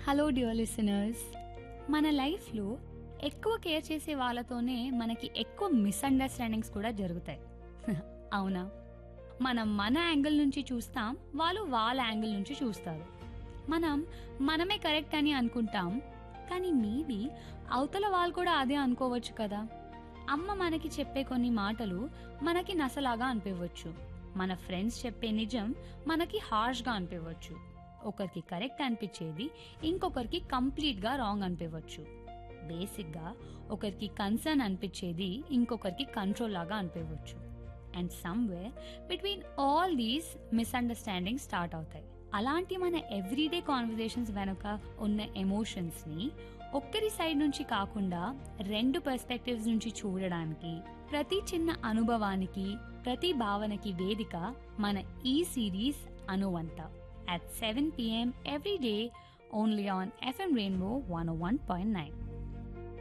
Hello dear listeners మన లైఫ్లో ఎక్కువ కేర్ చేసే వాళ్ళతోనే మనకి ఎక్కువ మిస్అండర్స్టాండింగ్స్ కూడా జరుగుతాయి అవునా మనం మన యాంగిల్ నుంచి చూస్తాం వాళ్ళు వాళ్ళ యాంగిల్ నుంచి చూస్తారు మనం మనమే కరెక్ట్ అని అనుకుంటాం కానీ మేబీ అవతల వాళ్ళు కూడా అదే అనుకోవచ్చు కదా అమ్మ మనకి చెప్పే కొన్ని మాటలు మనకి నసలాగా అనిపించవచ్చు మన ఫ్రెండ్స్ చెప్పే నిజం మనకి హార్ష్గా అనిపించవచ్చు ఒకరికి కరెక్ట్ అనిపించేది ఇంకొకరికి కంప్లీట్గా రాంగ్ అనిపించవచ్చు బేసిక్గా ఒకరికి కన్సర్న్ అనిపించేది ఇంకొకరికి కంట్రోల్ లాగా అనిపించవచ్చు and somewhere between all these misunderstanding start అవుతాయి అలాంటి మన ఎవ్రీడే కాన్వర్జేషన్స్ వెనుక ఉన్న ఎమోషన్స్ ని ఒక్కరి సైడ్ నుంచి కాకుండా రెండు పర్స్పెక్టివ్స్ నుంచి చూడడానికి ప్రతి చిన్న అనుభవానికి ప్రతి భావనకి వేదిక మన ఈ సిరీస్ అనువంత at 7 p.m. every day only on FM Rainbow 101.9.